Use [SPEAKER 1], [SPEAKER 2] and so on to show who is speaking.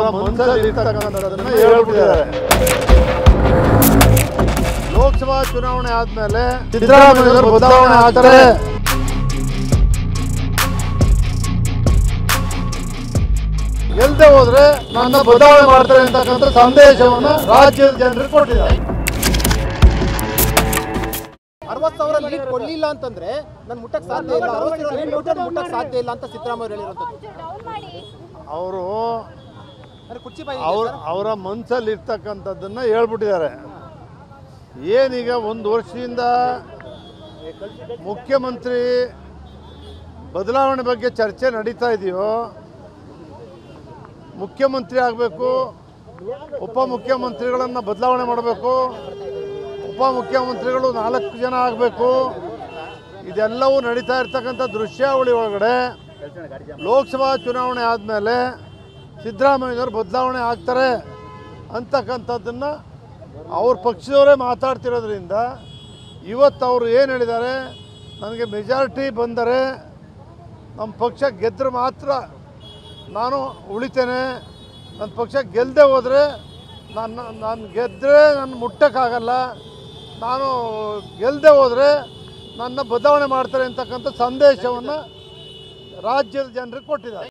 [SPEAKER 1] ಮನಸ್ಸಲ್ಲಿ ಇರ್ತಕ್ಕಂಥದ್ದನ್ನ ಹೇಳ್ಬಿಟ್ಟಿದ್ದಾರೆ ಲೋಕಸಭಾ ಚುನಾವಣೆ ಆದ್ಮೇಲೆ ಸಿದ್ದರಾಮಯ್ಯವರು ಬದಲಾವಣೆ ಆಗ್ತಾರೆ ಗೆಲ್ದೆ ಹೋದ್ರೆ ನನ್ನ ಬದಲಾವಣೆ ಮಾಡ್ತಾರೆ ಅಂತಕ್ಕಂಥ ಸಂದೇಶವನ್ನು ರಾಜ್ಯದ ಜನರಿಗೆ ಕೊಟ್ಟಿದ್ದಾರೆ
[SPEAKER 2] ಅರವತ್ ಸಾವಿರ ಲೀಡ್ ಕೊಡ್ಲಿಲ್ಲ ಅಂತಂದ್ರೆ ನಾನು ಮುಟ್ಟಕ್ ಸಾಧ್ಯ ಇಲ್ಲ ಅರವತ್ ಸಾವಿರ ಲೀಡ್ ಕೊಟ್ಟರೆ ಮುಟ್ಟಕ್ ಸಾಧ್ಯ ಇಲ್ಲ ಅಂತ ಸಿದ್ದರಾಮಯ್ಯ ಹೇಳಿರೋದು
[SPEAKER 1] ಅವರು
[SPEAKER 2] ಅಂದ್ರೆ ಕುರ್ಚಿ ಬಾಯಿ
[SPEAKER 1] ಅವ್ರ ಅವರ ಮನಸ್ಸಲ್ಲಿ ಇರ್ತಕ್ಕಂಥದ್ದನ್ನ ಹೇಳ್ಬಿಟ್ಟಿದ್ದಾರೆ ಏನೀಗ ಒಂದು ವರ್ಷದಿಂದ ಮುಖ್ಯಮಂತ್ರಿ ಬದಲಾವಣೆ ಬಗ್ಗೆ ಚರ್ಚೆ ನಡೀತಾ ಇದೆಯೋ ಮುಖ್ಯಮಂತ್ರಿ ಆಗಬೇಕು ಉಪಮುಖ್ಯಮಂತ್ರಿಗಳನ್ನು ಬದಲಾವಣೆ ಮಾಡಬೇಕು ಉಪಮುಖ್ಯಮಂತ್ರಿಗಳು ನಾಲ್ಕು ಜನ ಆಗಬೇಕು ಇದೆಲ್ಲವೂ ನಡೀತಾ ಇರ್ತಕ್ಕಂಥ ದೃಶ್ಯಾವಳಿ ಒಳಗಡೆ ಲೋಕಸಭಾ ಚುನಾವಣೆ ಆದಮೇಲೆ ಸಿದ್ದರಾಮಯ್ಯನವರು ಬದಲಾವಣೆ ಆಗ್ತಾರೆ ಅಂತಕ್ಕಂಥದ್ದನ್ನು ಅವ್ರ ಪಕ್ಷದವರೇ ಮಾತಾಡ್ತಿರೋದ್ರಿಂದ ಇವತ್ತು ಅವರು ಏನು ಹೇಳಿದ್ದಾರೆ ನನಗೆ ಮೆಜಾರಿಟಿ ಬಂದರೆ ನಮ್ಮ ಪಕ್ಷ ಗೆದ್ದರೆ ಮಾತ್ರ ನಾನು ಉಳಿತೇನೆ ನನ್ನ ಪಕ್ಷ ಗೆಲ್ಲದೆ ಹೋದರೆ ನನ್ನ ನಾನು ಗೆದ್ದರೆ ನನ್ನ ಮುಟ್ಟಕ್ಕಾಗಲ್ಲ ನಾನು ಗೆಲ್ಲದೆ ಹೋದರೆ ನನ್ನ ಬದಲಾವಣೆ ಮಾಡ್ತಾರೆ ಅಂತಕ್ಕಂಥ ಸಂದೇಶವನ್ನು ರಾಜ್ಯದ ಜನರಿಗೆ ಕೊಟ್ಟಿದ್ದಾರೆ